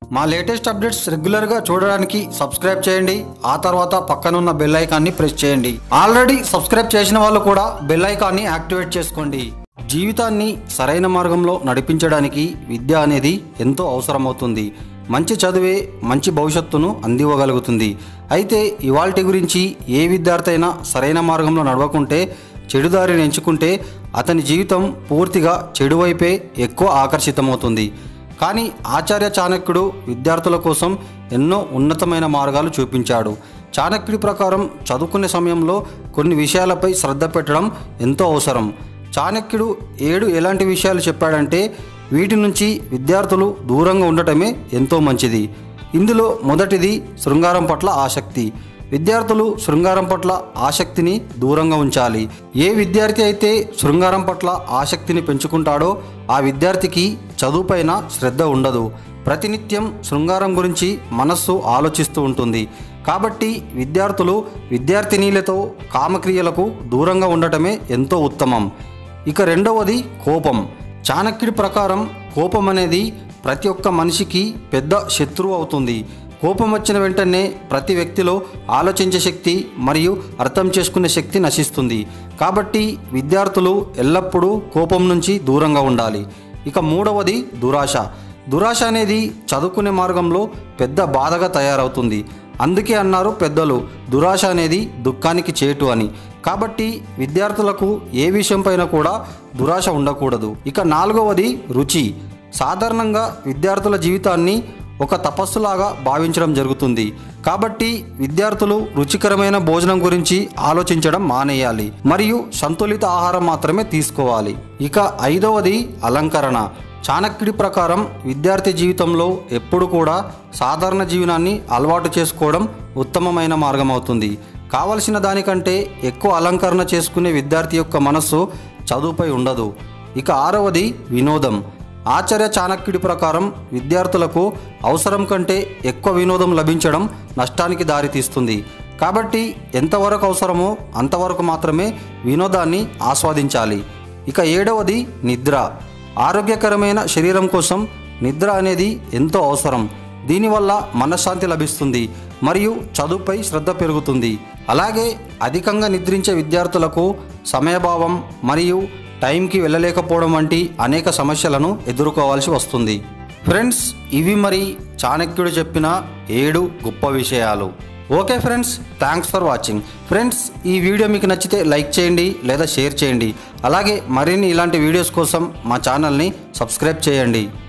మా latest updates రెగ్యులర్గా చూడడానికి సబ్స్క్రైబ్ చేయండి ఆ తర్వాత పక్కనున్న బెల్ ఐకాన్ని ప్రెస్ చేయండి ఆల్రెడీ సబ్స్క్రైబ్ చేసిన వాళ్ళు కూడా బెల్ ఐకాన్ని యాక్టివేట్ చేసుకోండి జీవితాన్ని సరైన మార్గంలో నడిపించడానికి విద్య అనేది ఎంతో అవసరమవుతుంది మంచి చదివే మంచి భవిష్యత్తును అందివ్వగలుగుతుంది అయితే ఇవాల్టి గురించి ఏ విద్యార్థి అయినా సరైన మార్గంలో నడవకుంటే చెడుదారిని ఎంచుకుంటే అతని జీవితం పూర్తిగా చెడు వైపే ఎక్కువ ఆకర్షితమవుతుంది కానీ ఆచార్య చాణక్యుడు విద్యార్థుల కోసం ఎన్నో ఉన్నతమైన మార్గాలు చూపించాడు చాణక్యుడి ప్రకారం చదువుకునే సమయంలో కొన్ని విషయాలపై శ్రద్ధ పెట్టడం ఎంతో అవసరం చాణక్యుడు ఏడు ఎలాంటి విషయాలు చెప్పాడంటే వీటి నుంచి విద్యార్థులు దూరంగా ఉండటమే ఎంతో మంచిది ఇందులో మొదటిది శృంగారం పట్ల ఆసక్తి విద్యార్థులు శృంగారం పట్ల ఆసక్తిని దూరంగా ఉంచాలి ఏ విద్యార్థి అయితే శృంగారం పట్ల ఆసక్తిని పెంచుకుంటాడో ఆ విద్యార్థికి చదువుపైన శ్రద్ధ ఉండదు ప్రతినిత్యం శృంగారం గురించి మనస్సు ఆలోచిస్తూ ఉంటుంది కాబట్టి విద్యార్థులు విద్యార్థినీలతో కామక్రియలకు దూరంగా ఉండటమే ఎంతో ఉత్తమం ఇక రెండవది కోపం చాణక్యుడి ప్రకారం కోపం అనేది ప్రతి ఒక్క మనిషికి పెద్ద శత్రువు అవుతుంది కోపం వచ్చిన వెంటనే ప్రతి వ్యక్తిలో ఆలోచించే శక్తి మరియు అర్థం చేసుకునే శక్తి నశిస్తుంది కాబట్టి విద్యార్థులు ఎల్లప్పుడూ కోపం నుంచి దూరంగా ఉండాలి ఇక మూడవది దురాశ దురాశ అనేది చదువుకునే మార్గంలో పెద్ద బాధగా తయారవుతుంది అందుకే అన్నారు పెద్దలు దురాశ అనేది దుఃఖానికి చేటు అని కాబట్టి విద్యార్థులకు ఏ విషయంపైన కూడా దురాశ ఉండకూడదు ఇక నాలుగవది రుచి సాధారణంగా విద్యార్థుల జీవితాన్ని ఒక తపస్సులాగా భావించడం జరుగుతుంది కాబట్టి విద్యార్థులు రుచికరమైన భోజనం గురించి ఆలోచించడం మానేయాలి మరియు సంతులిత ఆహారం మాత్రమే తీసుకోవాలి ఇక ఐదవది అలంకరణ చాణక్యుడి ప్రకారం విద్యార్థి జీవితంలో ఎప్పుడు కూడా సాధారణ జీవనాన్ని అలవాటు చేసుకోవడం ఉత్తమమైన మార్గం అవుతుంది కావలసిన దానికంటే ఎక్కువ అలంకరణ చేసుకునే విద్యార్థి యొక్క మనస్సు చదువుపై ఉండదు ఇక ఆరవది వినోదం ఆచార్య చాణక్యుడి ప్రకారం విద్యార్థులకు అవసరం కంటే ఎక్కువ వినోదం లభించడం నష్టానికి దారితీస్తుంది కాబట్టి ఎంతవరకు అవసరమో అంతవరకు మాత్రమే వినోదాన్ని ఆస్వాదించాలి ఇక ఏడవది నిద్ర ఆరోగ్యకరమైన శరీరం కోసం నిద్ర అనేది ఎంతో అవసరం దీనివల్ల మనశ్శాంతి లభిస్తుంది మరియు చదువుపై శ్రద్ధ పెరుగుతుంది అలాగే అధికంగా నిద్రించే విద్యార్థులకు సమయభావం మరియు టైంకి వెళ్ళలేకపోవడం వంటి అనేక సమస్యలను ఎదుర్కోవాల్సి వస్తుంది ఫ్రెండ్స్ ఇవి మరి చాణక్యుడు చెప్పిన ఏడు గొప్ప విషయాలు okay friends thanks for watching friends ఈ వీడియో మీకు నచ్చితే లైక్ చేయండి లేదా షేర్ చేయండి అలాగే మరిన్ని ఇలాంటి వీడియోస్ కోసం మా ఛానల్ని సబ్స్క్రైబ్ చేయండి